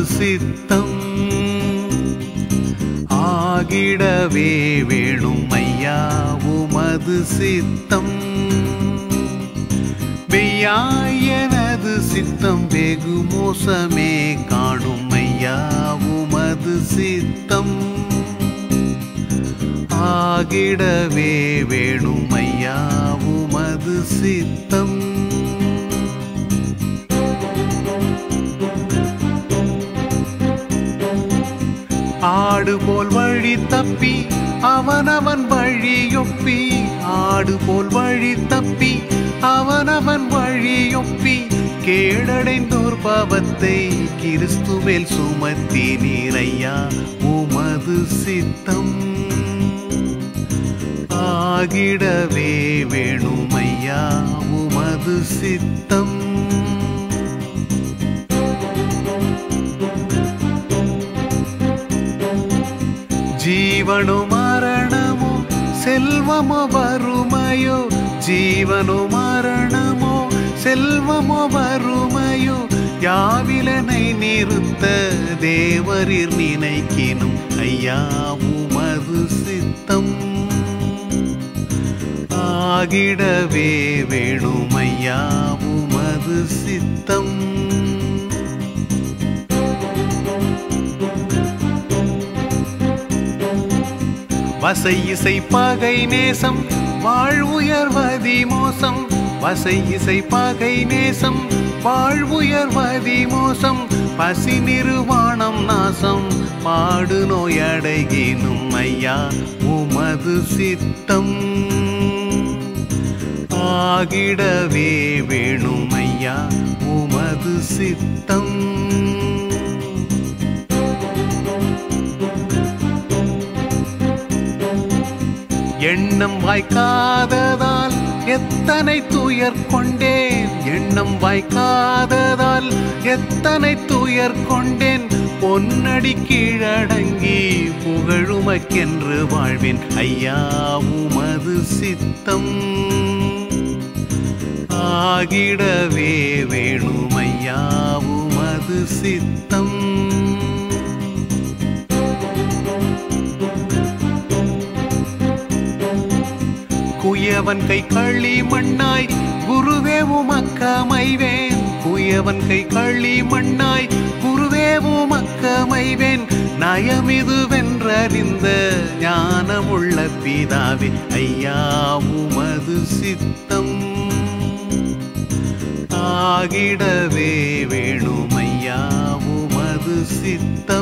சித்தம் ஆகிடவே வேணும் ஐயா உமது சித்தம் மெய்யாயனது சித்தம் வெகு மோசமே காணும் ஐயா உமது சித்தம் ஆகிடவே வேணும் ஐயா உமது சித்தம் ஆடு போல் வழி தப்பி அவனவன் வழியொப்பி ஆடு போல் வழி தப்பி அவனவன் வழியொப்பி கேடடைந்தோர் பாவத்தை கிறிஸ்துவேல் சுமத்தி நீரையா உமது சித்தம் ஆகிடவே வேணும் ஐயா உமது சித்தம் ஜீவனோ மரணமோ செல்வமோ வறுமையோ ஜீவனோ மரணமோ செல்வமோ வறுமையோ யாவிலனை நிறுத்த தேவரிர் நினைக்கினும் ஐயா உமது சித்தம் ஆகிடவே வேணும் ஐயா உமது சித்தம் வசை இசை பகை நேசம் வாழ்வுயர்வதி மோசம் வசை இசை பகை நேசம் வாழ்வுயர்வதி மோசம் பசி நிர்வாணம் நாசம் பாடு நோயடைகினும் ஐயா உமது சித்தம் ஆகிடவே வேணும் ஐயா உமது சித்தம் எண்ணம் வாய்க்காததால் எத்தனை துயர் கொண்டேன் எண்ணம் வாய்க்காததால் எத்தனை துயர் கொண்டேன் பொன்னடி கீழடங்கி புகழுமக்கென்று வாழ்வேன் ஐயா உமது சித்தம் ஆகிடவே வேணும் ஐயா உமது சித்தம் குயவன் கை களி மண்ணாய் குருவே உமக்கமைவேன் குயவன் கை களி மண்ணாய் குருவே உமக்கமைவேன் நயமிது வென்றறிந்த ஞானமுள்ள பிதாவே ஐயா உமது சித்தம் ஆகிடவே வேணும் ஐயா உமது சித்தம்